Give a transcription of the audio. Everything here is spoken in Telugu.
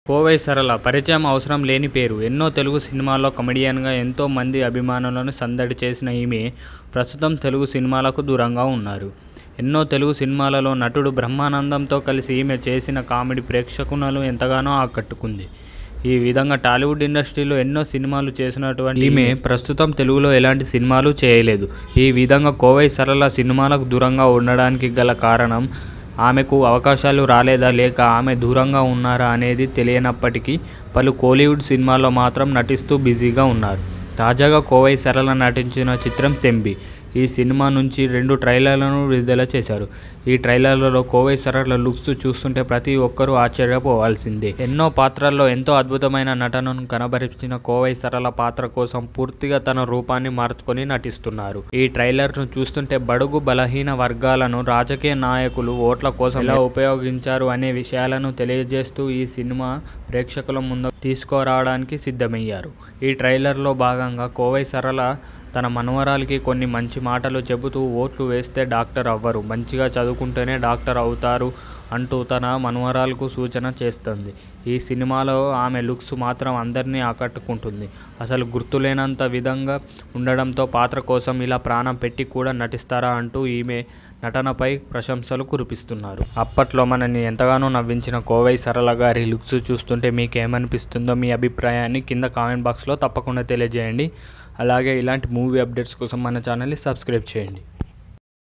కోవై సరళ పరిచయం అవసరం లేని పేరు ఎన్నో తెలుగు సినిమాల్లో కమెడియన్గా ఎంతో మంది అభిమానులను సందడి చేసిన ఈమె ప్రస్తుతం తెలుగు సినిమాలకు దూరంగా ఉన్నారు ఎన్నో తెలుగు సినిమాలలో నటుడు బ్రహ్మానందంతో కలిసి ఈమె చేసిన కామెడీ ప్రేక్షకులను ఎంతగానో ఆకట్టుకుంది ఈ విధంగా టాలీవుడ్ ఇండస్ట్రీలో ఎన్నో సినిమాలు చేసినటువంటి ఈమె ప్రస్తుతం తెలుగులో ఎలాంటి సినిమాలు చేయలేదు ఈ విధంగా కోవై సరళ సినిమాలకు దూరంగా ఉండడానికి గల కారణం ఆమెకు అవకాశాలు రాలేదా లేక ఆమె దూరంగా ఉన్నారా అనేది తెలియనప్పటికీ పలు కోలీవుడ్ సినిమాల్లో మాత్రం నటిస్తూ బిజీగా ఉన్నారు తాజాగా కోవై సరళ నటించిన చిత్రం సెంబి ఈ సినిమా నుంచి రెండు ట్రైలర్లను విడుదల చేశారు ఈ ట్రైలర్లలో కోవై సరళ లుక్స్ చూస్తుంటే ప్రతి ఒక్కరూ ఆశ్చర్యపోవాల్సిందే ఎన్నో పాత్రల్లో ఎంతో అద్భుతమైన నటనను కనబరిచిన కోవై సరళ పాత్ర కోసం పూర్తిగా తన రూపాన్ని మార్చుకొని నటిస్తున్నారు ఈ ట్రైలర్ను చూస్తుంటే బడుగు బలహీన వర్గాలను రాజకీయ నాయకులు ఓట్ల కోసం ఎలా ఉపయోగించారు అనే విషయాలను తెలియజేస్తూ ఈ సినిమా ప్రేక్షకుల ముందు తీసుకురావడానికి సిద్ధమయ్యారు ఈ ట్రైలర్లో భాగంగా కోవై సరళ తన మనవరాలికి కొన్ని మంచి మాటలు చెబుతూ ఓట్లు వేస్తే డాక్టర్ అవ్వరు మంచిగా చదువుకుంటేనే డాక్టర్ అవుతారు అంటూ తన మనవరాలకు సూచన చేస్తుంది ఈ సినిమాలో ఆమె లుక్స్ మాత్రం అందరినీ ఆకట్టుకుంటుంది అసలు గుర్తులేనంత విధంగా ఉండడంతో పాత్ర కోసం ఇలా ప్రాణం పెట్టి కూడా నటిస్తారా అంటూ ఈమె నటనపై ప్రశంసలు కురిపిస్తున్నారు అప్పట్లో మనని ఎంతగానో నవ్వించిన కోవై సరళ గారి లుక్స్ చూస్తుంటే మీకు ఏమనిపిస్తుందో మీ అభిప్రాయాన్ని కింద కామెంట్ బాక్స్లో తప్పకుండా తెలియజేయండి అలాగే ఇలాంటి మూవీ అప్డేట్స్ కోసం మన ఛానల్ని సబ్స్క్రైబ్ చేయండి